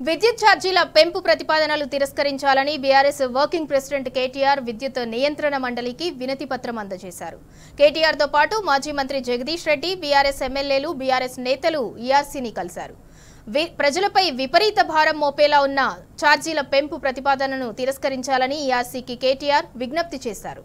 విద్యుత్ ఛార్జీల పెంపు ప్రతిపాదనలు తిరస్కరించాలని బీఆర్ఎస్ వర్కింగ్ ప్రెసిడెంట్ కేటీఆర్ విద్యుత్ నియంత్రణ మండలికి వినతి పత్రం అందజేశారు కేటీఆర్ తో పాటు మాజీ మంత్రి జగదీష్ రెడ్డి బీఆర్ఎస్ ఎమ్మెల్యేలు బీఆర్ఎస్ నేతలు ఈఆర్సీని కలిశారు వి- ప్రజలపై విపరీత భారం మోపేలా ఉన్న ఛార్జీల పెంపు ప్రతిపాదనను తిరస్కరించాలని ఈఆర్సీకి కేటీఆర్ విజ్ఞప్తి చేశారు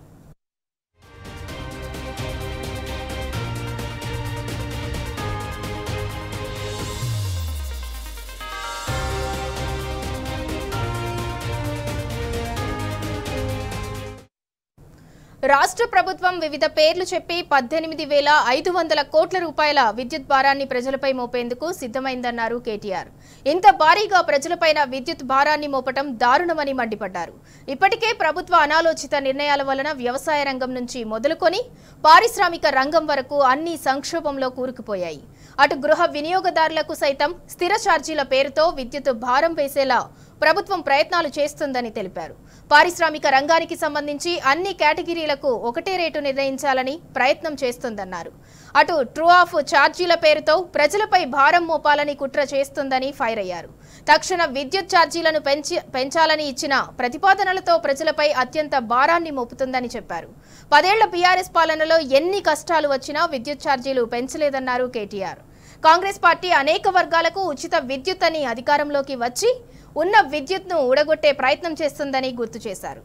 రాష్ట్ర ప్రభుత్వం వివిధ పేర్లు చెప్పి పద్దెనిమిది వేల ఐదు వందల కోట్ల రూపాయల విద్యుత్ భారాన్ని ప్రజలపై మోపేందుకు సిద్ధమైందన్నారు కేటీఆర్ ఇంత భారీగా ప్రజలపైన విద్యుత్ భారాన్ని మోపటం దారుణమని మండిపడ్డారు ఇప్పటికే ప్రభుత్వ అనాలోచిత నిర్ణయాల వలన వ్యవసాయ రంగం నుంచి మొదలుకొని పారిశ్రామిక రంగం వరకు అన్ని సంక్షోభంలో కూరుకుపోయాయి అటు గృహ వినియోగదారులకు సైతం స్థిర ఛార్జీల పేరుతో విద్యుత్ భారం వేసేలా ప్రభుత్వం ప్రయత్నాలు చేస్తుందని తెలిపారు పారిశ్రామిక రంగానికి సంబంధించి అన్ని కేటగిరీలకు ఒకటే రేటు నిర్ణయించాలని ప్రయత్నం చేస్తుందన్నారు అటు ట్రూ ఆఫ్ ఛార్జీల పేరుతో ప్రజలపై భారం మోపాలని కుట్ర చేస్తుందని ఫైర్ అయ్యారు తక్షణ విద్యుత్ ఛార్జీలను పెంచి పెంచాలని ఇచ్చిన ప్రతిపాదనలతో ప్రజలపై అత్యంత భారాన్ని మోపుతుందని చెప్పారు పదేళ్ల బీఆర్ఎస్ పాలనలో ఎన్ని కష్టాలు వచ్చినా విద్యుత్ ఛార్జీలు పెంచలేదన్నారు కేటీఆర్ కాంగ్రెస్ పార్టీ అనేక వర్గాలకు ఉచిత విద్యుత్ అని అధికారంలోకి వచ్చి ఉన్న విద్యుత్ను ఊడగొట్టే ప్రయత్నం చేస్తుందని గుర్తు చేశారు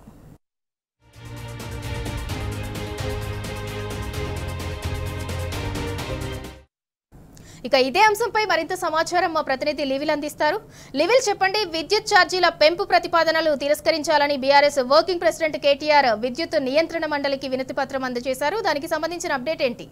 ఇక ఇదే అంశంపై మరింత సమాచారం మా ప్రతినిధి లివిల్ అందిస్తారు లివిల్ చెప్పండి విద్యుత్ ఛార్జీల పెంపు ప్రతిపాదనలు తిరస్కరించాలని బీఆర్ఎస్ వర్కింగ్ ప్రెసిడెంట్ కేటీఆర్ విద్యుత్ నియంత్రణ మండలికి వినతి పత్రం అందజేశారు దానికి సంబంధించిన అప్డేట్ ఏంటి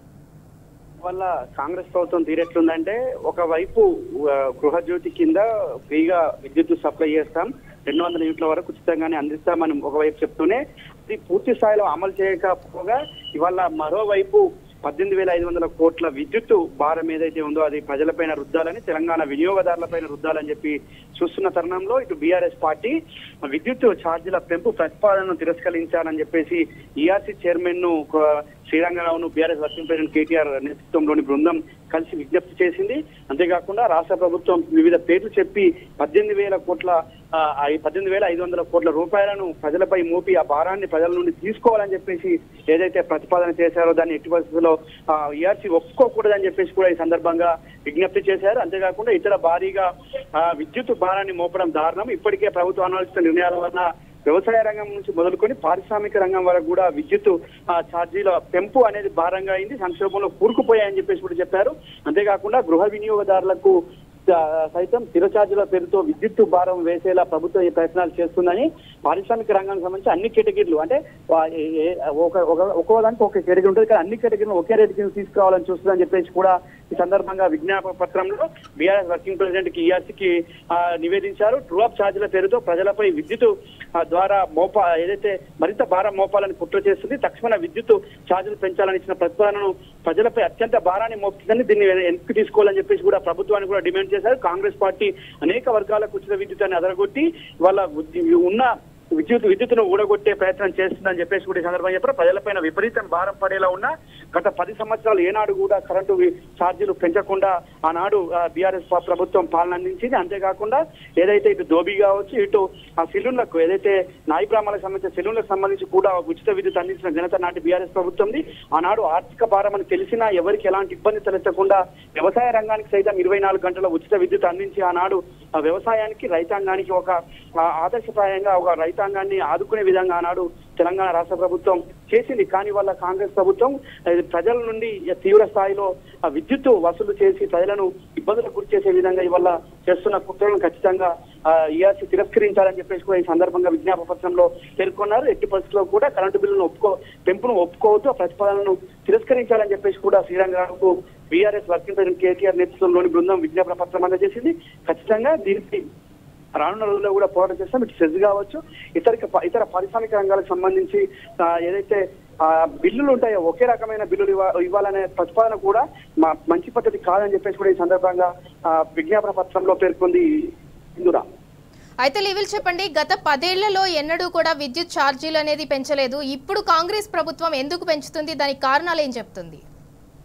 వల్ల కాంగ్రెస్ ప్రభుత్వం తీరెట్లుందంటే ఒకవైపు ఆ, గృహజ్యోతి కింద ఫ్రీగా విద్యుత్ సప్లై చేస్తాం రెండు వందల యూనిట్ల వరకు ఉచితంగానే అందిస్తామని ఒకవైపు చెప్తూనే అది పూర్తి స్థాయిలో అమలు చేయకపోగా ఇవాళ మరోవైపు పద్దెనిమిది వేల ఐదు వందల కోట్ల విద్యుత్ భారం ఏదైతే ఉందో అది ప్రజలపైన రుద్దాలని తెలంగాణ వినియోగదారులపైన రుద్దాలని చెప్పి చూస్తున్న తరుణంలో ఇటు బీఆర్ఎస్ పార్టీ విద్యుత్ ఛార్జీల పెంపు ప్రతిపాదనను తిరస్కరించాలని చెప్పేసి ఈఆర్సీ చైర్మన్ ను ఒక శ్రీరంగరావును బీఆర్ఎస్ వర్కింగ్ ప్రెసిడెంట్ కేటీఆర్ నేతృత్వంలోని బృందం కలిసి విజ్ఞప్తి చేసింది అంతేకాకుండా రాష్ట్ర ప్రభుత్వం వివిధ పేర్లు చెప్పి పద్దెనిమిది వేల కోట్ల ఆ, ఐ- పద్దెనిమిది వేల ఐదు వందల కోట్ల రూపాయలను ప్రజలపై మోపి ఆ భారాన్ని ప్రజల నుండి తీసుకోవాలని చెప్పేసి ఏదైతే ప్రతిపాదన చేశారో దాన్ని ఎట్టి పరిస్థితుల్లో ఈఆర్సీ ఒప్పుకోకూడదని చెప్పేసి కూడా ఈ సందర్భంగా విజ్ఞప్తి చేశారు అంతేకాకుండా ఇతర భారీగా ఆ, విద్యుత్ భారాన్ని మోపడం దారుణం ఇప్పటికే ప్రభుత్వ అనాలోచిత నిర్ణయాల వలన వ్యవసాయ రంగం నుంచి మొదలుకొని పారిశ్రామిక రంగం వరకు కూడా విద్యుత్ ఆ, ఛార్జీల పెంపు అనేది భారంగా అయింది సంక్షోభంలో కూరుకుపోయాయని చెప్పేసి కూడా చెప్పారు అంతేకాకుండా గృహ వినియోగదారులకు ఆ, సైతం స్థిర ఛార్జీల పేరుతో విద్యుత్ భారం వేసేలా ప్రభుత్వం ఈ ప్రయత్నాలు చేస్తుందని పారిశ్రామిక రంగానికి సంబంధించి అన్ని కేటగిరీలు అంటే వా- ఏ- ఏ- ఒక ఒక- ఒక్కో దానికి ఒక కేటగిరీ ఉంటుంది కానీ అన్ని కేటగిరీలు ఒకే రేటు కింద తీసుకురావాలని చూస్తుందని చెప్పేసి కూడా ఈ సందర్భంగా విజ్ఞాపన పత్రంలో బీఆర్ఎస్ వర్కింగ్ ప్రెసిడెంట్ కి ఈఆర్సీకి నివేదించారు ట్రూ ఆఫ్ ఛార్జీల పేరుతో ప్రజలపై విద్యుత్ ఆ, ద్వారా మోప ఏదైతే మరింత భారం మోపాలని కుట్ర చేస్తుంది తక్షణ విద్యుత్ ఛార్జీలు పెంచాలని ఇచ్చిన ప్రతిపాదనను ప్రజలపై అత్యంత భారాన్ని మోపుతుందని దీన్ని వెనక్కి తీసుకోవాలని చెప్పేసి కూడా ప్రభుత్వాన్ని కూడా డిమాండ్ చేశారు కాంగ్రెస్ పార్టీ అనేక వర్గాలకు ఉచిత విద్యుత్తాన్ని అదరగొట్టి వాళ్ళ ఉన్న విద్యుత్ విద్యుత్తును ఊడగొట్టే ప్రయత్నం చేస్తుందని చెప్పేసి కూడా ఈ సందర్భంగా చెప్పారు ప్రజలపైన విపరీతం భారం పడేలా ఉన్న గత పది సంవత్సరాలు ఏనాడు కూడా కరెంటు వి- ఛార్జీలు పెంచకుండా ఆనాడు బీఆర్ఎస్ ప్రభుత్వం పాలన అందించింది అంతేకాకుండా ఏదైతే ఇటు దోబీ కావచ్చు ఇటు ఆ సెలూన్లకు ఏదైతే నాయి బ్రాహ్మణులకు సంబంధించిన సెలూన్లకు సంబంధించి కూడా ఉచిత విద్యుత్ అందించిన ఘనత నాటి బీఆర్ఎస్ ప్రభుత్వంది ఆనాడు ఆర్థిక భారం అని తెలిసినా ఎవరికి ఎలాంటి ఇబ్బంది తలెత్తకుండా వ్యవసాయ రంగానికి సైతం ఇరవై నాలుగు గంటల ఉచిత విద్యుత్ అందించి ఆనాడు ఆ వ్యవసాయానికి రైతాంగానికి ఒక ఆ, ఆదర్శప్రాయంగా ఒక రైతాంగాన్ని ఆదుకునే విధంగా ఆనాడు తెలంగాణ రాష్ట్ర ప్రభుత్వం చేసింది కానీ వాళ్ళ కాంగ్రెస్ ప్రభుత్వం అది ప్రజల నుండి తీవ్ర స్థాయిలో ఆ విద్యుత్ వసూలు చేసి ప్రజలను ఇబ్బందులకు గురి చేసే విధంగా ఇవాళ చేస్తున్న కుట్రలను ఖచ్చితంగా ఈఆర్సీ తిరస్కరించాలని చెప్పేసి కూడా ఈ సందర్భంగా విజ్ఞాపన పత్రంలో పేర్కొన్నారు ఎట్టి పరిస్థితుల్లో కూడా కరెంటు బిల్లును ఒప్పుకో పెంపును ఒప్పుకోవద్దు ఆ ప్రతిపాదనను తిరస్కరించాలని చెప్పేసి కూడా శ్రీరంగరావుకు బీఆర్ఎస్ వర్కింగ్ ప్రెసిడెంట్ కేటీఆర్ నేతృత్వంలోని బృందం విజ్ఞాపన పత్రం అందజేసింది ఖచ్చితంగా దీనికి రానున్న రోజుల్లో కూడా పోరాటం చేస్తాం ఇటు సెజ్ కావచ్చు ఇతర ఇతర పారిశ్రామిక రంగాలకు సంబంధించి ఆ, ఏదైతే ఆ బిల్లులు ఉంటాయో ఒకే రకమైన బిల్లులు ఇవ్వ ఇవ్వాలనే ప్రతిపాదన కూడా మా మంచి పద్ధతి కాదని చెప్పేసి కూడా ఈ సందర్భంగా ఆ, విజ్ఞాపన పత్రంలో పేర్కొంది ఇందురా అయితే లివిల్ చెప్పండి గత పదేళ్లలో ఎన్నడూ కూడా విద్యుత్ ఛార్జీలు అనేది పెంచలేదు ఇప్పుడు కాంగ్రెస్ ప్రభుత్వం ఎందుకు పెంచుతుంది దానికి కారణాలు ఏం చెప్తుంది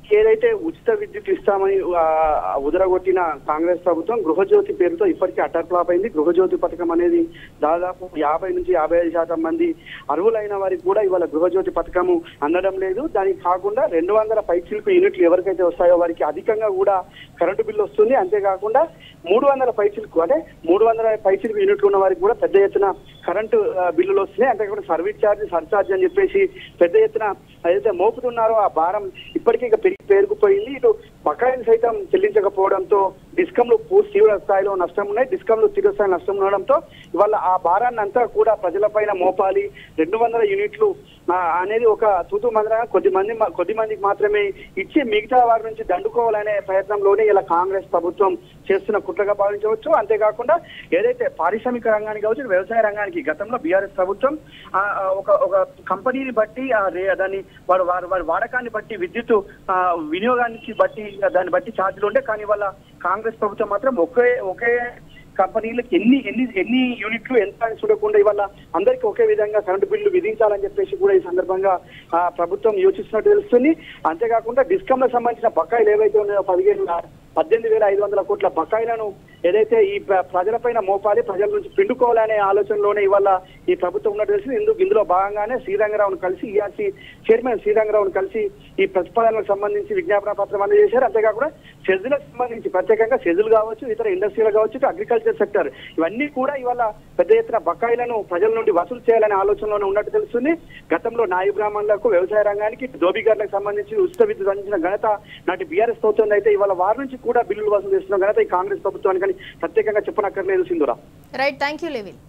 ఏదైతే ఉచిత విద్యుత్ ఇస్తామని ఆ, ఉదరగొట్టిన కాంగ్రెస్ ప్రభుత్వం గృహజ్యోతి పేరుతో ఇప్పటికీ అటర్ ఫ్లాప్ అయింది గృహజ్యోతి పథకం అనేది దాదాపు యాభై నుంచి యాభై ఐదు శాతం మంది అర్హులైన వారికి కూడా ఇవాళ గృహజ్యోతి పథకము అందడం లేదు దానికి కాకుండా రెండు వందల పైచిలకు యూనిట్లు ఎవరికైతే వస్తాయో వారికి అధికంగా కూడా కరెంటు బిల్లు వస్తుంది అంతేకాకుండా మూడు వందల పైచిలకు అంటే మూడు వందల పైచిలకు యూనిట్లు ఉన్న వారికి కూడా పెద్ద ఎత్తున కరెంటు ఆ, బిల్లులు వస్తున్నాయి అంతేకాకుండా సర్వీస్ ఛార్జ్ సర్చార్జ్ అని చెప్పేసి పెద్ద ఎత్తున ఏదైతే మోపుతున్నారో ఆ భారం ఇప్పటికీ ఇక పెరిగి పేరుకుపోయింది ఇటు బకాయిలు సైతం చెల్లించకపోవడంతో డిస్కంలు పూర్తి తీవ్ర స్థాయిలో నష్టం ఉన్నాయి డిస్కంలు తీవ్ర స్థాయి నష్టం ఉండడంతో ఇవాళ ఆ భారాన్ని అంతా కూడా ప్రజలపైన మోపాలి రెండు వందల యూనిట్లు ఆ, అనేది ఒక తూతు మందిరంగా కొద్ది మంది మా- కొద్ది మందికి మాత్రమే ఇచ్చి మిగతా వారి నుంచి దండుకోవాలనే ప్రయత్నంలోనే ఇలా కాంగ్రెస్ ప్రభుత్వం చేస్తున్న కుట్రగా భావించవచ్చు అంతేకాకుండా ఏదైతే పారిశ్రామిక రంగానికి కావచ్చు వ్యవసాయ రంగానికి గతంలో బీఆర్ఎస్ ప్రభుత్వం ఆ, ఆ, ఒక ఒక కంపెనీని బట్టి ఆ రే- దాన్ని వాడు వారి వారి వాడకాన్ని బట్టి విద్యుత్ ఆ, వినియోగానికి బట్టి దాన్ని బట్టి ఛార్జీలు ఉండే కానీ వాళ్ళ కాంగ్రెస్ ప్రభుత్వం మాత్రం ఒకే ఒకే కంపెనీలకు ఎన్ని ఎన్ని ఎన్ని యూనిట్లు ఎంత అని చూడకుండా ఇవాళ అందరికీ ఒకే విధంగా కరెంటు బిల్లు విధించాలని చెప్పేసి కూడా ఈ సందర్భంగా ఆ, ప్రభుత్వం యోచిస్తున్నట్టు తెలుస్తుంది అంతేకాకుండా డిస్కంలకు సంబంధించిన బకాయిలు ఏవైతే ఉన్నాయో పదిహేను పద్దెనిమిది వేల ఐదు వందల కోట్ల బకాయిలను ఏదైతే ఈ ప్ర- ప్రజలపైన మోపాలి ప్రజల నుంచి పిండుకోవాలనే ఆలోచనలోనే ఇవాళ ఈ ప్రభుత్వం ఉన్నట్టు తెలిసింది ఇందుకు ఇందులో భాగంగానే శ్రీరంగరావును కలిసి ఈఆర్సీ చైర్మన్ శ్రీరంగరావును కలిసి ఈ ప్రతిపాదనలకు సంబంధించి విజ్ఞాపన పత్రం అందజేశారు అంతేకాకుండా సెజులకు సంబంధించి ప్రత్యేకంగా సెజులు కావచ్చు ఇతర ఇండస్ట్రీలు కావచ్చు ఇటు అగ్రికల్చర్ సెక్టర్ ఇవన్నీ కూడా ఇవాళ పెద్ద ఎత్తున బకాయిలను ప్రజల నుండి వసూలు చేయాలనే ఆలోచనలోనే ఉన్నట్టు తెలుస్తుంది గతంలో నాయ బ్రాహ్మణులకు వ్యవసాయ రంగానికి దోబిగార్లకు సంబంధించి ఉచిత విద్యుత్ అందించిన ఘనత నాటి బీఆర్ఎస్ ప్రభుత్వం అయితే ఇవాళ వారి నుంచి కూడా బిల్లులు వసూలు చేస్తున్న ఘనత ఈ కాంగ్రెస్ ప్రభుత్వానికి అని ప్రత్యేకంగా చెప్పనక్కర్లేదు Sindhura right thank you Levin